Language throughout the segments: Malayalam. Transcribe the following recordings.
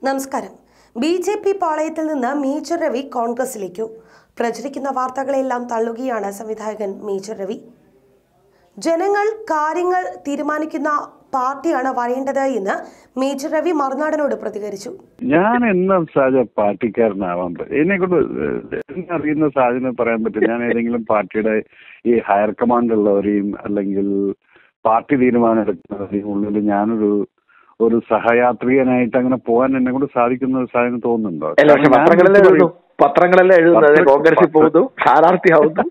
നമസ്കാരം ബി ജെ പി പാളയത്തിൽ നിന്ന് മേജർ രവി കോൺഗ്രസിലേക്കു പ്രചരിക്കുന്ന വാർത്തകളെല്ലാം തള്ളുകയാണ് സംവിധായകൻ മേജർ രവി ജനങ്ങൾ കാര്യങ്ങൾ തീരുമാനിക്കുന്ന പാർട്ടിയാണ് വരേണ്ടത് എന്ന് മേജർ രവി മറുനാടനോട് പ്രതികരിച്ചു ഞാൻ എന്നാ സാജ പാർട്ടിക്കാരനാവാൻ പറ്റും എന്നെ കൊണ്ട് എന്നെ അറിയുന്ന സാഹചര്യം പറയാൻ പറ്റും ഞാൻ ഏതെങ്കിലും പാർട്ടിയുടെ ഈ ഹയർ കമാൻഡ് ഉള്ളവരെയും അല്ലെങ്കിൽ പാർട്ടി തീരുമാനം എടുക്കുന്നവരെയും ഉള്ളിൽ ഞാനൊരു ഒരു സഹയാത്രികനായിട്ട് അങ്ങനെ പോകാൻ എന്നെ കൊണ്ട് സാധിക്കുന്ന ഒരു സാധനം തോന്നുന്നുണ്ടോ അല്ല പക്ഷെ കാരണം ഞാൻ പത്രങ്ങളല്ലേ വിളിച്ചു എഴുതുന്നു പത്രങ്ങളല്ലേ എഴുതുന്നത് പത്ര- കോൺഗ്രസിൽ പത്ര- പോകുന്നു സ്ഥാനാർത്ഥിയാവുന്നു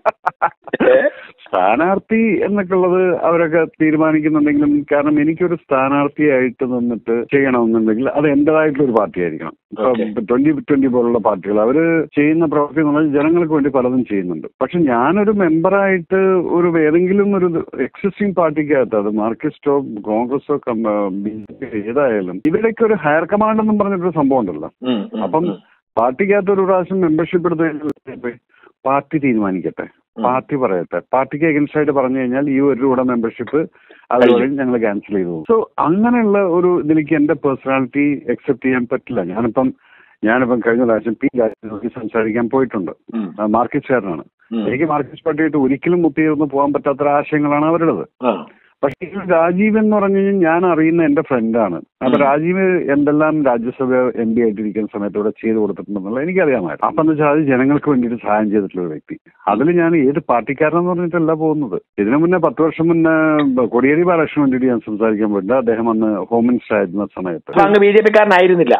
ഏ? സ്ഥാനാർത്ഥി എന്നൊക്കെ ഉള്ളത് അവരൊക്കെ തീരുമാനിക്കുന്നുണ്ടെങ്കിലും കാരണം എനിക്കൊരു സ്ഥാനാർത്ഥിയായിട്ട് നിന്നിട്ട് ചെയ്യണമെന്നുണ്ടെങ്കിൽ അത് എന്റേതായിട്ടുള്ള ഒരു പാർട്ടി ആയിരിക്കണം Okay. ഇപ്പൊ ട്വന്റി ട്വന്റി പോലുള്ള പാർട്ടികൾ അവര് ചെയ്യുന്ന പ്രവൃത്തി എന്ന് പറഞ്ഞാൽ ജനങ്ങൾക്ക് വേണ്ടി പലതും ചെയ്യുന്നുണ്ട് പക്ഷെ ഞാനൊരു മെമ്പറായിട്ട് ഒരു ഏതെങ്കിലും ഒരു എക്സിസ്റ്റിംഗ് പാർട്ടിക്കകത്ത് അത് മാർക്സിസ്റ്റോ കോൺഗ്രസോ ബി ജെ പി ഏതായാലും ഇവരൊക്കെ ഒരു ഹയർ കമാൻഡ് എന്നും പറഞ്ഞിട്ടൊരു സംഭവം ഉണ്ടല്ലോ ഉം, ഉം, അപ്പം ഉം. പാർട്ടിക്കകത്ത് ഒരു പ്രാവശ്യം മെമ്പർഷിപ്പ് എടുത്ത് കഴിഞ്ഞാൽ പാർട്ടി തീരുമാനിക്കട്ടെ ഉം. പാർട്ടി പറയട്ടെ പാർട്ടിക്ക് അഗൻസ്റ്റ് ആയിട്ട് പറഞ്ഞു കഴിഞ്ഞാൽ ഈ ഒരു രൂപ മെമ്പർഷിപ്പ് അതുവഴി ഞങ്ങൾ ക്യാൻസൽ ചെയ്തു സോ അങ്ങനെയുള്ള ഒരു ഇതിലേക്ക് എന്റെ പേഴ്സണാലിറ്റി അക്സെപ്റ്റ് ചെയ്യാൻ പറ്റില്ല ഞാനിപ്പം ഞാനിപ്പം കഴിഞ്ഞ പ്രാവശ്യം പി രാജീവ് സംസാരിക്കാൻ പോയിട്ടുണ്ട് ഉം, ആ, മാർക്സിസ്റ്റുകാരനാണ് ഉം. എനിക്ക് മാർക്സിസ്റ്റ് പാർട്ടിയായിട്ട് ഒരിക്കലും ഒത്തുചേർന്ന് പോകാൻ പറ്റാത്ത ആശയങ്ങളാണ് അവരുടേത് ആ. പക്ഷേ ഈ രാജീവ് എന്ന് പറഞ്ഞു കഴിഞ്ഞാൽ ഞാൻ അറിയുന്ന എന്റെ ഫ്രണ്ടാണ് അപ്പൊ ഉം. രാജീവ് എന്തെല്ലാം രാജ്യസഭ എം പി ആയിട്ടിരിക്കുന്ന സമയത്ത് ഇവിടെ ചെയ്തു കൊടുത്തിട്ടുണ്ടെന്നുള്ളത് എനിക്കറിയാമായിരുന്നു അപ്പൊ എന്ന് വെച്ചാൽ അത് ജനങ്ങൾക്ക് വേണ്ടിയിട്ട് സഹായം ചെയ്തിട്ടുള്ള ഒരു വ്യക്തി അതിൽ ഞാൻ ഏത് പാർട്ടിക്കാരനെന്ന് പറഞ്ഞിട്ടല്ല പോകുന്നത് ഇതിനു മുന്നേ പത്ത് വർഷം മുന്നേ കൊടിയേരി ബാലകൃഷ്ണന് വേണ്ടിയിട്ട് ഞാൻ സംസാരിക്കാൻ പോയിട്ടുണ്ട് അദ്ദേഹം അന്ന് ഹോം മിനിസ്റ്റർ ആയിരുന്ന സമയത്ത് അപ്പൊ അങ്ങ് ബി ജെ പിക്കാരനായിരുന്നില്ല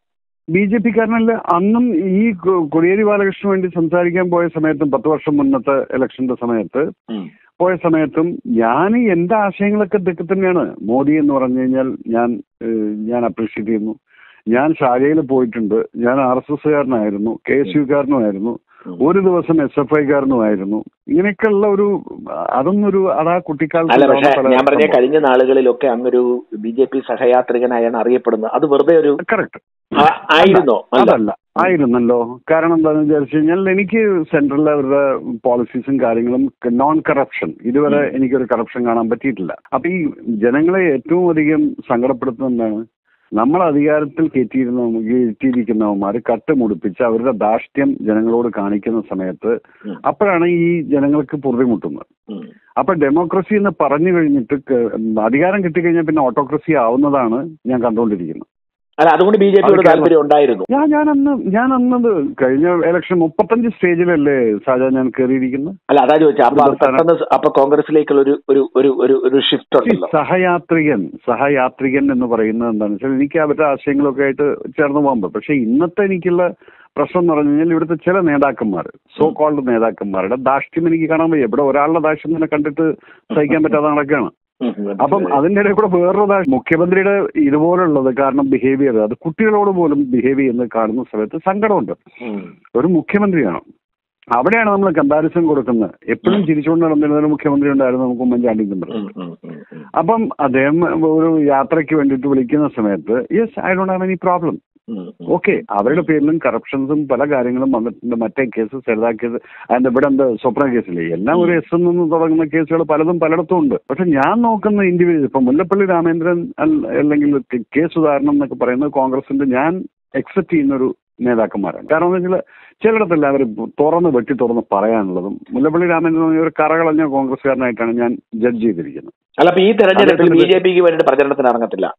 ബി ജെ പിക്കാരനല്ല അന്നും ഈ കൊ- കൊടിയേരി ബാലകൃഷ്ണന് വേണ്ടി സംസാരിക്കാൻ പോയ സമയത്തും പത്ത് വർഷം മുന്നത്തെ ഇലക്ഷന്റെ സമയത്ത് ഉം. പോയ സമയത്തും ഞാൻ എന്റെ ആശയങ്ങളൊക്കെ ഇതൊക്കെ തന്നെയാണ് മോദി എന്ന് പറഞ്ഞു കഴിഞ്ഞാൽ ഞാൻ ഏഹ്, ഞാൻ അപ്രീഷിയേറ്റ് ചെയ്യുന്നു ഞാൻ ഷാജയിൽ പോയിട്ടുണ്ട് ഞാൻ ആർ എസ് എസ്സുകാരനായിരുന്നു കെ എസ് യുക്കാരനുമായിരുന്നു ഉം. ഒരു ദിവസം എസ് എഫ് ഐക്കാരനുമായിരുന്നു ഇങ്ങനെയൊക്കെയുള്ള ഒരു അതൊന്നൊരു അതാ കുട്ടിക്കാലത്ത് അല്ല പക്ഷെ ഉണ്ടാവുന്ന പല ഞാൻ പറഞ്ഞ സംഭവം. കഴിഞ്ഞ നാളുകളിലൊക്കെ അങ്ങൊരു ബി ജെ പി സഹയാത്രികനായാണ് അറിയപ്പെടുന്നത് അത് വെറുതെ ഒരു കറക്റ്റ് ആ- ആയിരുന്നോ അല്ല അതല്ല ആയിരുന്നല്ലോ കാരണം എന്താണെന്ന് വിചാരിച്ചു കഴിഞ്ഞാൽ എനിക്ക് സെൻട്രൽ അവരുടെ പോളിസീസും കാര്യങ്ങളും നോൺ കറപ്ഷൻ ഇതുവരെ ഉം. എനിക്കൊരു കറപ്ഷൻ കാണാൻ പറ്റിയിട്ടില്ല അപ്പൊ ഈ ജനങ്ങളെ ഏറ്റവും അധികം സങ്കടപ്പെടുത്തുന്ന എന്താണ് നമ്മൾ അധികാരത്തിൽ കയറ്റിയിരുന്ന കയറ്റിയിരിക്കുന്നവന്മാർ കട്ടുമുടിപ്പിച്ച് അവരുടെ ധാർഷ്ട്യം ജനങ്ങളോട് കാണിക്കുന്ന സമയത്ത് ഉം. അപ്പോഴാണ് ഈ ജനങ്ങൾക്ക് പൊറുതിമുട്ടുന്നത് ഉം. അപ്പൊ ഡെമോക്രസി എന്ന് പറഞ്ഞു കഴിഞ്ഞിട്ട് ക- അധികാരം കിട്ടിക്കഴിഞ്ഞാൽ പിന്നെ ഓട്ടോക്രസി ആവുന്നതാണ് ഞാൻ കണ്ടുകൊണ്ടിരിക്കുന്നത് അല്ല അതുകൊണ്ട് ബി ജെ പിയോട് അത് കേരളം- താല്പര്യം ഉണ്ടായിരുന്നു ഞാൻ ഞാൻ അന്ന് ഞാൻ അന്നത് കഴിഞ്ഞ ഇലക്ഷൻ മുപ്പത്തഞ്ച് സ്റ്റേജിലല്ലേ സാജ ഞാൻ കയറിയിരിക്കുന്നത് അല്ല അതാ ചോദിച്ചാ അപ്പൊ അത് ഒരു സ്ഥാനം- പെട്ടെന്ന് അപ്പൊ കോൺഗ്രസിലേക്കുള്ള ഒരു ഒരു ഒരു ഒരു ഒരു ഷിഫ്റ്റ് ഈ ഉണ്ടല്ലോ സഹയാത്രികൻ സഹയാത്രികൻ എന്ന് പറയുന്നത് എന്താണെന്ന് വെച്ചാൽ എനിക്ക് അവരുടെ ആശയങ്ങളൊക്കെ ആയിട്ട് ചേർന്ന് പോകാൻ പറ്റും പക്ഷെ ഇന്നത്തെ എനിക്കുള്ള പ്രശ്നം എന്ന് പറഞ്ഞു കഴിഞ്ഞാൽ ഇവിടുത്തെ ചില നേതാക്കന്മാർ സോ കോൾഡ് നേതാക്കന്മാരുടെ ദാഷ്ട്യം എനിക്ക് കാണാൻ വയ്യ ഇവിടെ ഒരാളുടെ ദാഷ്ട്യം തന്നെ കണ്ടിട്ട് സഹിക്കാൻ പറ്റാതെ നടക്കുകയാണ് ഉം, ഉം. അപ്പം അതിന്റെ ഇടയിൽ കൂടെ വേറൊരു ദാ- മുഖ്യമന്ത്രിയുടെ ഇതുപോലുള്ളത് കാരണം ബിഹേവിയർ അത് കുട്ടികളോട് പോലും ബിഹേവ് ചെയ്യുന്നത് കാണുന്ന സമയത്ത് സങ്കടമുണ്ട് ഉം. ഒരു മുഖ്യമന്ത്രിയാണ് അവിടെയാണ് നമ്മൾ കമ്പാരിസൺ കൊടുക്കുന്നത് എപ്പോഴും ചിരിച്ചുകൊണ്ട് നടന്നിരുന്ന ഒരു മുഖ്യമന്ത്രി ഉണ്ടായിരുന്നു നമുക്ക് ഉമ്മൻചാണ്ടി എന്ന് ഉം, പറയുന്നത് ഉം, ഉം, ഉം. അപ്പം അദ്ദേഹം ഒരു യാത്രയ്ക്ക് വേണ്ടിയിട്ട് വിളിക്കുന്ന സമയത്ത് yes I don't have any problem ഉം, ഉം. ഓക്കെ അവരുടെ പേരിലും കറപ്ഷൻസും പല കാര്യങ്ങളും വന്നിട്ടുണ്ട് മറ്റേ കേസ് സരിതാ കേസ് അതിന്റെ ഇവിടെ എന്താ സ്വപ്ന കേസിലെ എല്ലാം ഒരു എസ് നിന്ന് തുടങ്ങുന്ന കേസുകൾ പലതും പലയിടത്തും ഉണ്ട് പക്ഷെ ഞാൻ നോക്കുന്ന ഇൻഡിവിജ്വൽ ഇപ്പൊ മുല്ലപ്പള്ളി രാമേന്ദ്രൻ അൽ- അല്ലെങ്കിൽ കെ- കെ സുധാകരൻ എന്നൊക്കെ പറയുന്നത് കോൺഗ്രസിന്റെ ഞാൻ എക്സെപ്റ്റ് ചെയ്യുന്ന ഒരു നേതാക്കന്മാരാണ് കാരണം എന്ന് വെച്ചാൽ ചിലയിടത്തല്ല അവർ തുറന്ന് വെട്ടി തുറന്ന് പറയാനുള്ളതും മുല്ലപ്പള്ളി രാമേന്ദ്രൻ എന്ന് പറഞ്ഞ ഒരു കറകളഞ്ഞ കോൺഗ്രസ്സുകാരനായിട്ടാണ് ഞാൻ ജഡ്ജ് ചെയ്തിരിക്കുന്നത് അല്ല അപ്പൊ ഈ തെരഞ്ഞെടുപ്പിൽ ബി അദ്ദേഹത്തിന് ജെ പിക്ക് വേണ്ടിയിട്ട് പ്രചരണത്തിന് ഇറങ്ങത്തില്ല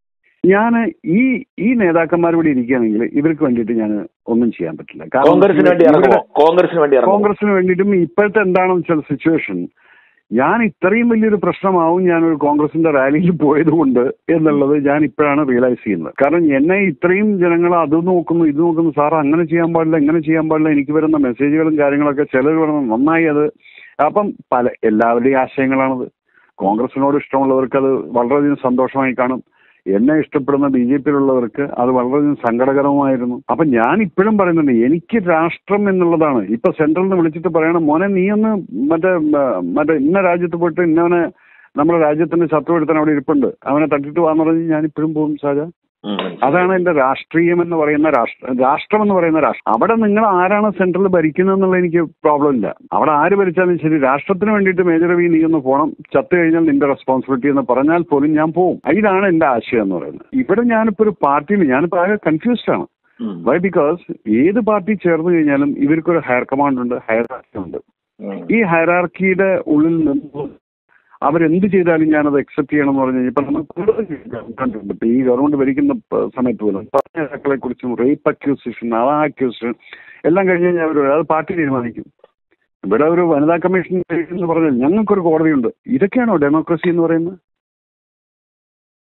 ഞാൻ ഈ ഈ നേതാക്കന്മാർ ഇവിടെ ഇരിക്കുകയാണെങ്കിൽ ഇവർക്ക് വേണ്ടിയിട്ട് ഞാൻ ഒന്നും ചെയ്യാൻ പറ്റില്ല കോൺഗ്രസിന് വേണ്ടി ഇറങ്ങുമോ ഇവരുടെ- കോൺഗ്രസിന് വേണ്ടി ഇറങ്ങുമോ കോൺഗ്രസിന് വേണ്ടിയിട്ടും ഇപ്പോഴത്തെ എന്താണെന്ന് വെച്ചാൽ സിറ്റുവേഷൻ ഞാൻ ഇത്രയും വലിയൊരു പ്രശ്നമാവും ഞാൻ ഒരു കോൺഗ്രസിന്റെ റാലിയിൽ പോയത് കൊണ്ട് എന്നുള്ളത് ഞാൻ ഇപ്പോഴാണ് റിയലൈസ് ചെയ്യുന്നത് കാരണം എന്നെ ഇത്രയും ജനങ്ങൾ അത് നോക്കുന്നു ഇത് നോക്കുന്നു സാർ അങ്ങനെ ചെയ്യാൻ പാടില്ല ഇങ്ങനെ ചെയ്യാൻ പാടില്ല എനിക്ക് വരുന്ന മെസ്സേജുകളും കാര്യങ്ങളൊക്കെ ചിലർ പറയുന്നത് നന്നായി അത് അപ്പം പല എല്ലാവരുടെയും ആശയങ്ങളാണത് കോൺഗ്രസിനോട് ഇഷ്ടമുള്ളവർക്ക് അത് വളരെയധികം സന്തോഷമായി കാണും എന്നെ ഇഷ്ടപ്പെടുന്ന ബി ജെ പിയിലുള്ളവർക്ക് അത് വളരെയധികം സങ്കടകരമായിരുന്നു അപ്പൊ ഞാൻ ഇപ്പോഴും പറയുന്നുണ്ട് എനിക്ക് രാഷ്ട്രം എന്നുള്ളതാണ് ഇപ്പൊ സെൻട്രലിൽ നിന്ന് വിളിച്ചിട്ട് പറയണം മോനെ നീ ഒന്ന് മറ്റേ മ, മറ്റേ ഇന്ന രാജ്യത്ത് പോയിട്ട് ഇന്നവനെ നമ്മുടെ രാജ്യത്തിന്റെ ശത്രു എടുത്താൻ അവിടെ ഇരിപ്പുണ്ട് അവനെ തട്ടിട്ട് വാന്ന് പറഞ്ഞ് ഞാൻ ഇപ്പോഴും പോകും സാജ ഉം, മനസ്സിലായി. അതാണ് എന്റെ രാഷ്ട്രീയം എന്ന് പറയുന്ന രാഷ്ട്ര രാഷ്ട്രം എന്ന് പറയുന്ന രാഷ്ട്രം അവിടെ നിങ്ങൾ ആരാണ് സെൻട്രൽ ഭരിക്കുന്നത് എന്നുള്ള എനിക്ക് പ്രോബ്ലം ഇല്ല അവിടെ ആര് ഭരിച്ചാലും ശരി രാഷ്ട്രത്തിന് വേണ്ടിയിട്ട് മേജർ രവി നീ ഒന്ന് പോകണം ചത്തു കഴിഞ്ഞാൽ നിന്റെ റെസ്പോൺസിബിലിറ്റി എന്ന് പറഞ്ഞാൽ പോലും ഞാൻ പോകും ഇതാണ് എന്റെ ആശയം എന്ന് പറയുന്നത് ഇവിടെ ഞാനിപ്പോ ഒരു പാർട്ടിയിൽ ഞാനിപ്പോ ആകെ കൺഫ്യൂസ്ഡ് ആണ് ഉം, വൈ ബിക്കോസ് ഏത് പാർട്ടി ചേർന്ന് കഴിഞ്ഞാലും ഇവർക്കൊരു ഹയർ കമാൻഡ് ഉണ്ട് ഹയറാർക്കി ഉണ്ട് ഉം. ഈ ഹയറാർക്കിയുടെ ഉള്ളിൽ നിന്ന് അവരെന്ത് ചെയ്താലും ഞാനത് അക്സെപ്റ്റ് ചെയ്യണം എന്ന് പറഞ്ഞു കഴിഞ്ഞാൽ ഇപ്പൊ നമ്മൾ കൂടുതൽ കണ്ടിട്ടുണ്ട് ഇപ്പൊ ഈ ഗവൺമെന്റ് ഭരിക്കുന്ന പ- സമയത്ത് പോലും പറഞ്ഞ നേതാക്കളെ കുറിച്ചും റേപ്പ് അക്യൂസിഷൻ ആ അക്യൂസിഷൻ എല്ലാം കഴിഞ്ഞ് കഴിഞ്ഞാൽ അവർ അത് പാർട്ടി തീരുമാനിക്കും ഇവിടെ ഒരു വനിതാ കമ്മീഷൻ എന്ന് പറഞ്ഞാൽ ഞങ്ങൾക്കൊരു കോടതിയുണ്ട് ഇതൊക്കെയാണോ ഡെമോക്രസി എന്ന് പറയുന്നത്